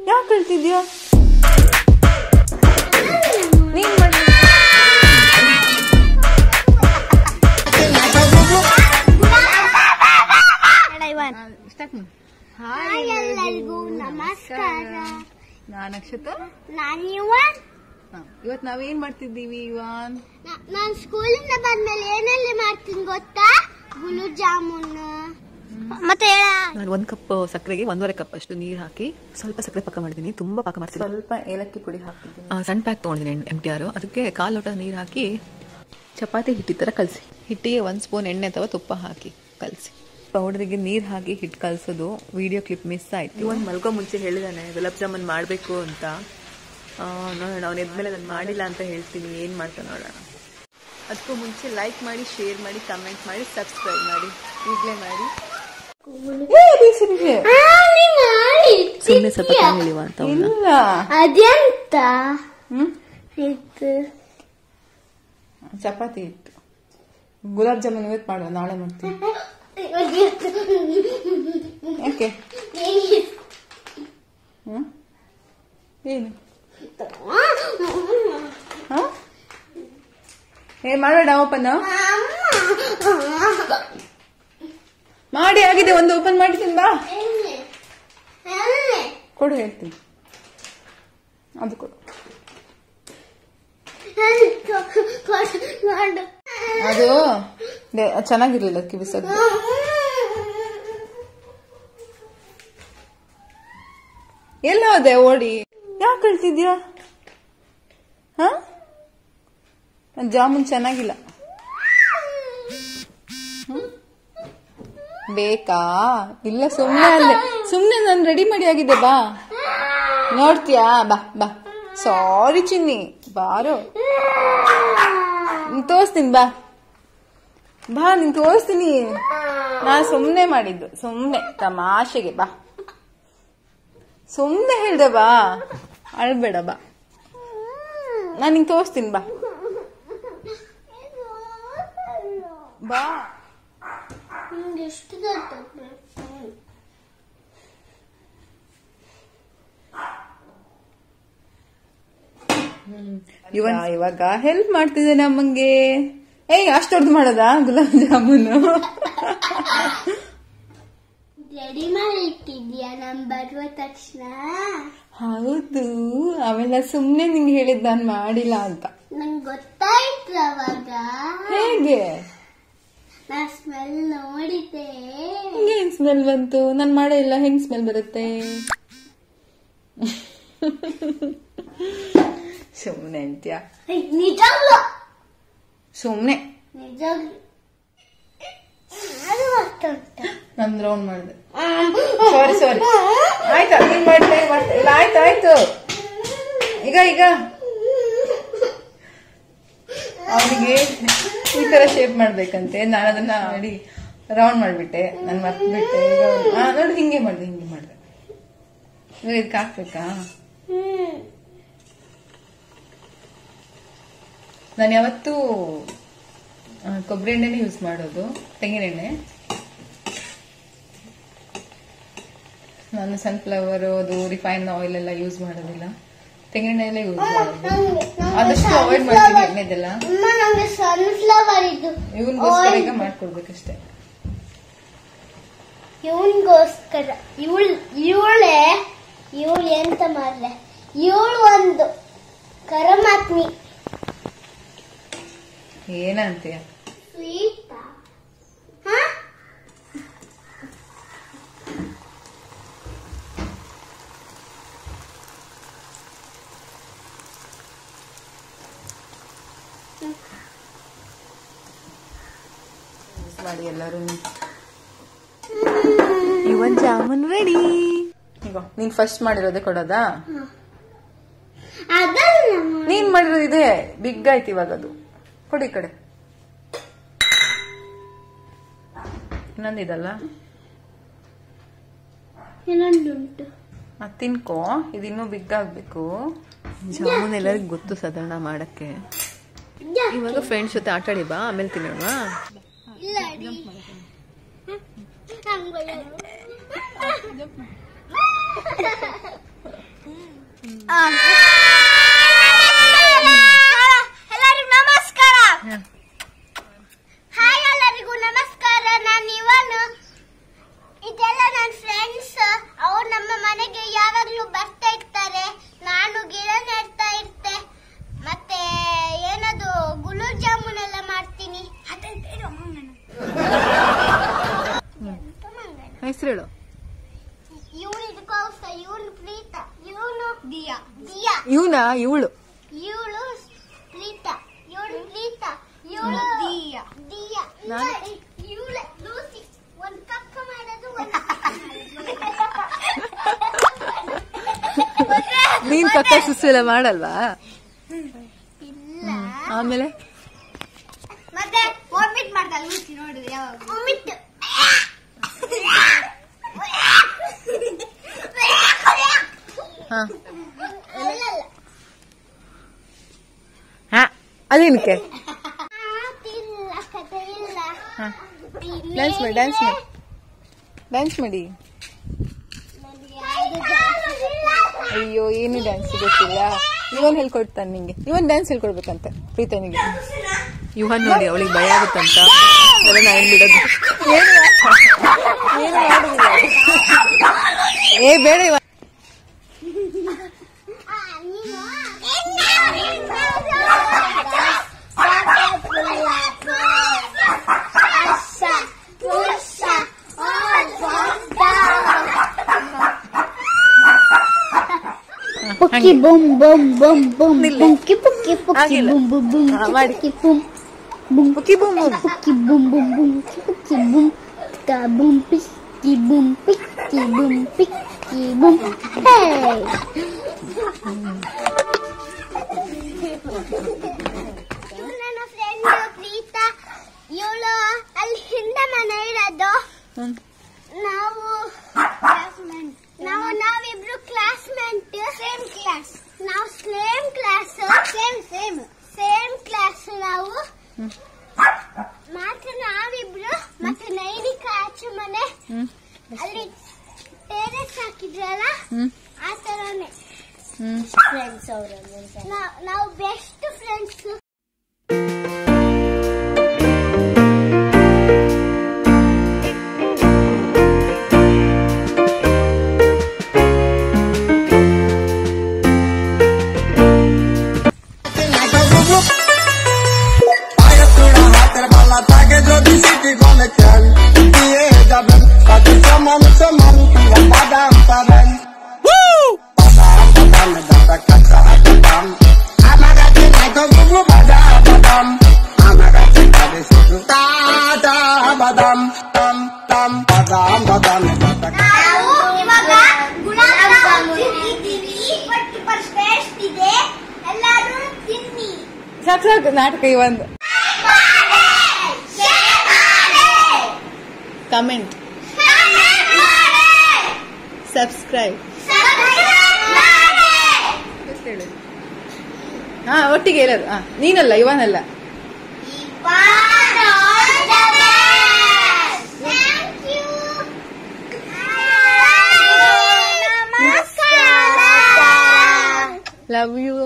ಯಾಕೆ ಹೇಳ್ತಿದ್ಯಾ ನೀನ್ ಮಾಡಿ ಹಾಯ್ ಎಲ್ಲರಿಗೂ ನಮಸ್ಕಾರ ನಾನ್ ಅಕ್ಷತಾ ನಾನು ಯುವನ್ ಇವತ್ ನಾವೇನ್ ಮಾಡ್ತಿದ್ದೀವಿ ಇವಾನ್ ನಾನು ಸ್ಕೂಲಿಂದ ಬಂದ್ಮೇಲೆ ಏನೆಲ್ಲ ಮಾಡ್ತೀನಿ ಗೊತ್ತಾ ಗುಲಾಬ್ ಜಾಮೂನ್ ಮತ್ತೆ ಹೇಳ ನಾನು ಒಂದು ಕಪ್ ಸಕ್ಕರೆಗೆ ಒಂದೂವರೆ ಕಪ್ ಅಷ್ಟು ನೀರು ಹಾಕಿ ಸ್ವಲ್ಪ ಸಕ್ಕರೆ ಪಾಕ ಮಾಡಿದ್ದೀನಿ ತುಂಬ ಪಾಕ ಮಾಡ್ತೀನಿ ಸ್ವಲ್ಪ ಏಲಕ್ಕಿ ಪುಡಿ ಹಾಕ್ತಿದ್ದೀನಿ ಆ, ಸಣ್ಣ ಪ್ಯಾಕ್ ತೊಗೊಂಡಿದ್ದೀನಿ ಎಮ್ ಟಿ ಆರ್ ಅದಕ್ಕೆ ಕಾಲು ಲೋಟ ನೀರು ಹಾಕಿ ಚಪಾತಿ ಹಿಟ್ಟಿ ಥರ ಕಲಸಿ ಹಿಟ್ಟಿಗೆ ಒಂದು ಸ್ಪೂನ್ ಎಣ್ಣೆ ಅಥವಾ ತುಪ್ಪ ಹಾಕಿ ಕಲಸಿ ಪೌಡರಿಗೆ ನೀರು ಹಾಕಿ ಹಿಟ್ಟು ಕಲಸೋದು ವಿಡಿಯೋ ಕ್ಲಿಪ್ ಮಿಸ್ ಆಯ್ತು ಒಂದು ಮಲ್ಗೋ ಮುಂಚೆ ಹೇಳಿದಾನೆ ಗುಲಾಬ್ ಜಾಮೂನ್ ಮಾಡಬೇಕು ಅಂತ ಆ, ನೋಡೋಣ ಅವ್ನು ಎದ್ಮೇಲೆ ನಾನು ಮಾಡಿಲ್ಲ ಅಂತ ಹೇಳ್ತೀನಿ ಏನು ಮಾಡ್ತಾನೆ ನೋಡೋಣ ಅದಕ್ಕೂ ಮುಂಚೆ ಲೈಕ್ ಮಾಡಿ ಶೇರ್ ಮಾಡಿ ಕಮೆಂಟ್ ಮಾಡಿ ಸಬ್ಸ್ಕ್ರೈಬ್ ಮಾಡಿ ಈಗಲೇ ಮಾಡಿ ಸುಮ್ಮನೆ ಸ್ವಲ್ಪ ಕಾಲು ಎಳೆಯುವ ಅಂತ ಅವ್ನ. ಇಲ್ಲ ಅದೆಂತ ಹ್ಮ್ ಇದು ಚಪಾತಿ ಇತ್ತು ಗುಲಾಬ್ ಜಾಮೂನ್ ಇವತ್ತು ಮಾಡುವ ನಾಳೆ ಮಾಡ್ತೀನಿ ಯಾಕೆ ಹ್ಮ್ ಏನು ಹ? ಏ ಮಾಡೋಣ ಓಪನ್ ಮಾಡಿ ಆಗಿದೆ ಒಂದು ಓಪನ್ ಮಾಡಿದ್ದೀನಿ ಬಾ ಕೊಡು ಹೇಳ್ತೀನಿ ಅದು ಕೊಡು ಅದು ದೆ- ಚೆನ್ನಾಗಿರ್ಲಿಲ್ಲ ಕಿವಿಸದ್ದು ಎಲ್ಲ ಹೋದೆ ಓಡಿ ಯಾಕೆ ಕಳ್ತಿದ್ಯಾ ಹ ಜಾಮೂನ್ ಚೆನ್ನಾಗಿಲ್ಲ ಹ್ಮ್? ಬೇಕಾ ಇಲ್ಲ ಸುಮ್ನೆ ಅಲ್ಲೇ ಸುಮ್ನೆ ನಾನು ರೆಡಿ ಮಾಡಿ ಆಗಿದೆ ಬಾ ನೋಡ್ತೀಯಾ ಬಾ ಬಾ ಸಾರಿ ಚಿನ್ನಿ ಬಾರೋ ನಿಂಗ್ ತೋರಿಸ್ತೀನಿ ಬಾ ಬಾ ನಿಂಗೆ ತೋರಿಸ್ತೀನಿ ನಾನು ಸುಮ್ಮನೆ ಮಾಡಿದ್ದು ಸುಮ್ಮನೆ ತಮಾಷೆಗೆ ಬಾ ಸುಮ್ಮನೆ ಹೇಳ್ದೆ ಬಾ ಅಳ್ಬೇಡ ಬಾ ನಾನು ನಿಂಗೆ ತೋರಿಸ್ತೀನಿ ಬಾ ಬಾ ಎಷ್ಟು ದೊಡ್ಡ ಇವಾಗ ಇವಾಗ ಹೆಲ್ಪ್ ಮಾಡ್ತಿದ್ದಾನೆ ಅಮ್ಮಂಗೆ ಏಯ್ ಅಷ್ಟೊಡ್ದು ಮಾಡೋದಾ ಗುಲಾಬ್ ಜಾಮೂನು ರೆಡಿ ಮಾಡಿ ಇಟ್ಟಿದ್ಯಾ ನಮ್ ಬರುವ ತಕ್ಷಣ ಹೌದು ಆಮೇಲೆ ಸುಮ್ನೆ ನಿಂಗೆ ಹೇಳಿದ್ ನಾನು ಮಾಡಿಲ್ಲ ಅಂತ ನಂಗೆ ಗೊತ್ತಾಯ್ತು ಅವಾಗ ಹೇಗೆ ನಾ ಸ್ಮೆಲ್ ನೋಡಿದ್ದೆ ಏನ್ ಸ್ಮೆಲ್ ಬಂತು ನಾನು ಮಾಡೇ ಇಲ್ಲ ಹೆಂಗ್ ಸ್ಮೆಲ್ ಬರುತ್ತೆ ಸುಮ್ನೆ ಅಂತ್ಯ ನಿಜಾಗ್ಲು ಸುಮ್ನೆ ನಿಜಾಗ್ಲು ಅದು ಅರ್ಥ ಉಂಟಾ? ನನ್ ರೌಂಡ್ ಮಾಡಿದೆ ಸಾರಿ ಸಾರಿ ಆಯ್ತಾ ನೀನ್ ಮಾಡ್ತಾ ಮಾಡ್ತಾ ಇಲ್ಲ ಆಯ್ತು ಆಯ್ತು ಈಗ ಈಗ ಅವನಿಗೆ ಈ ತರ ಶೇಪ್ ಮಾಡ್ಬೇಕಂತೆ ನಾನು ಅದನ್ನ ಮಾಡಿ ರೌಂಡ್ ಮಾಡ್ಬಿಟ್ಟೆ ನಾನು ಮರ್ತ್ಬಿಟ್ಟೆ ಈಗ ಅವ್ನು- ಆ, ನೋಡಿ ಹಿಂಗೆ ಮಾಡ್ದೆ ಹಿಂಗೆ ಮಾಡ್ದೆ ಇವಾಗ ಇದಕ್ಕೆ ಹಾಕ್ಬೇಕಾ ಹ್ಮ್ ನಾನು ಯಾವತ್ತೂ ಆ, ಕೊಬ್ಬರಿ ಎಣ್ಣೆನೇ ಯೂಸ್ ಮಾಡೋದು ತೆಂಗಿನ ಎಣ್ಣೆ ನಾನು ಸನ್ಫ್ಲವರ್ ಅದು ರಿಫೈನ್ ಆಯಿಲ್ ಎಲ್ಲ ಯೂಸ್ ಮಾಡೋದಿಲ್ಲ ತೆಂಗಿನ ಎಣ್ಣೆಯಲ್ಲೇ ಯೂಸ್ ಮಾಡೋದು ನಂಗೆ- ನಂಗೆ ಆದಷ್ಟು ಅವಾಯ್ಡ್ ಮಾಡ್ತೀನಿ ಎಣ್ಣೆದೆಲ್ಲ ಅಮ್ಮ ನಂಗೆ ಸನ್ಫ್ಲವರ್ ಇದು ಇವನ್ಗೋಸ್ಕರ ಈಗ ಮಾಡ್ಕೊಡ್ಬೇಕಷ್ಟೇ ಇವನ್ಗೋಸ್ಕರ ಇವಳು ಇವಳೆ ಇವಳು ಎಂತ ಮಾಡ್ಲೆ ಇವಳು ಒಂದು ಕರಮಾತ್ಮಿ ಏನಂತೀಯ ಸ್ವೀಟ್ ಹಾ ಯೂಸ್ ಮಾಡಿ ಎಲ್ಲರೂ ಇವನ್ ಜಾಮೂನ್ ರೆಡಿ ಈಗ ನೀನ್ ಫಸ್ಟ್ ಮಾಡಿರೋದೇ ಕೊಡೋದಾ ಅದಲ್ಲ ನೀನ್ ಮಾಡಿರೋದು ಇದೆ ಬಿಗ್ ಆಯ್ತು ಇವಾಗ ಅದು ಕೊಡಿ ಈ ಕಡೆ ಇನ್ನೊಂದಿದಲ್ಲ ಇನ್ನೊಂದುಂಟು ಅದ್ ತಿನ್ಕೋ ಇದು ಇನ್ನೂ ಬಿಗ್ ಆಗ್ಬೇಕು ಜಾಮೂನ್ ಎಲ್ಲರಿಗೂ ಗೊತ್ತು ಸಾಧಾರಣ ಮಾಡಕ್ಕೆ ಇವಾಗ ಫ್ರೆಂಡ್ಸ್ ಜೊತೆ ಆಟ ಆಡಿ ಬಾ ಆಮೇಲೆ ತಿನ್ನೋಣ ಇಲ್ಲ ಅಡಿ. ಹಂಗೊಳ್ಳೆ. ಎಲ್ಲರಿಗೂ ನಮಸ್ಕಾರ ಹಾಯ್ ಎಲ್ಲರಿಗೂ ನಮಸ್ಕಾರ ನಾನು ಇವನು ಇದೆಲ್ಲ ನನ್ನ ಫ್ರೆಂಡ್ಸ್ ಅವ್ರು ನಮ್ಮ ಮನೆಗೆ ಯಾವಾಗಲೂ ಬರ್ತಾ ಇರ್ತಾರೆ ನಾನು ಗಿಡ ನೆಡ್ತಾ ಇರ್ತೆ ಮತ್ತೆ ಏನದು ಗುಲಾಬ್ ಜಾಮೂನ್ ಎಲ್ಲ ಮಾಡ್ತೀನಿ ಹೆಸರು ಹೇಳು ಇವನು ಇದಕ್ಕೋಸ್ಕ ಇವನು ಪ್ರೀತ ಇವನು ದಿಯಾ ದಿಯಾ ಇವನ ಇವಳು ಇವಳು ಪ್ರೀತ ಇವಳು ಪ್ರೀತ ಇವಳು ದಿಯಾ ದಿಯಾ ನಾನು- ಇವಳು ಲೂಸಿ ಒಂದು ಕಕ್ಕ ಮಾಡೋದು ನೀನ್ ಪಕ್ಕ ಸುಸ್ಸು ಎಲ್ಲ ಮಾಡಲ್ವಾ ಇಲ್ಲ ಆಮೇಲೆ ಮತ್ತೆ ವಾಮಿಟ್ ಮಾಡ್ತಾಳೆ ಲೂಸಿ ನೋಡಿದ್ರೆ ಯಾವಾಗ ವಾಮಿಟ್ ಹಾ ಹಾ ಅದೇನಕ್ಕೆ ಇಲ್ಲ ಕತೆ ಇಲ್ಲ ಹಾ ಡ್ಯಾನ್ಸ್ ಮಾಡಿ ಡ್ಯಾನ್ಸ್ ಮಾಡಿ ಡ್ಯಾನ್ಸ್ ಮಾಡಿ ಅಯ್ಯೋ ಏನು ಡ್ಯಾನ್ಸ್ ಗೊತ್ತಿಲ್ಲ ಇವನ್ ಹೇಳ್ಕೊಡ್ತಾನೆ ನಿಂಗೆ ಇವನ್ ಡ್ಯಾನ್ಸ್ ಹೇಳ್ಕೊಡ್ಬೇಕಂತೆ ಪ್ರೀತನಿಗೆ ಇವನ್ ನೋಡಿ ಅವಳಿಗೆ ಭಯ ಆಗುತ್ತಂತ ಅದೇ ನಾ ಏನ್ ಬಿಡೋದು ಏನು ಏನು ಮಾಡುದಿಲ್ಲ ಅದು. ಏ ಬೇಡ ಇವ Puki boom boom boom boom ನಿಲ್ಲಿ. Puki puki puki ಆಗಿಲ್ಲ. boom boom boom ಹಾ, ಮಾಡಿ. Puki boom boom ಬುಕ್ಕಿ boom boom Puki boom boom boom Puki boom Ka boom picky boom picky boom picky boom Hey ನನ್ನ friend Preetha ಇವಳು ಅಲ್ಲಿ ಹಿಂದೆ ಮನೆ ಇರೋದು ಹ್ಮ್. ನಾವು ನಾವು ನಾವಿಬ್ರು ಕ್ಲಾಸ್ಮೇಟ್ ಸೇಮ್ ಕ್ಲಾಸ್ ನಾವು same class same same same class ನಾವು ಮಾತ್ರ ನಾವಿಬ್ರು ಮತ್ತೆ ನೈನಿಕ ಆಚೆ ಮನೆ ಹ್ಮ್. ಅಲ್ಲಿ ಟೇರೆಸ್ ಹಾಕಿದ್ರಲ್ಲ ಹ್ಮ್. ಆ ತರನೇ ಹ್ಮ್ ಫ್ರೆಂಡ್ಸ್ ಅವರು ನಾವು best friends Badam, tam, tam, badam, badam, badam. ನಾವು ಇವಾಗ ಗುಲಾಬ್ ಜಾಮೂನ್ ತಿಂತಿದ್ದೀವಿ ಬಟ್ ಫಸ್ಟ್ ಟೇಸ್ಟ್ ಇದೆ ಎಲ್ಲರೂ ತಿನ್ನಿ ಸಾಕು ಸಾಕು ನಾಟಕ ಇವಂದು ಕಮೆಂಟ್ ಸಬ್ಸ್ಕ್ರೈಬ್ ಹೇಳು ಹಾ ಒಟ್ಟಿಗೆ ಹೇಳೋದು ಹಾ ನೀನಲ್ಲ ಇವನಲ್ಲ ನಮಸ್ಕಾರ ಲವ್ ಯು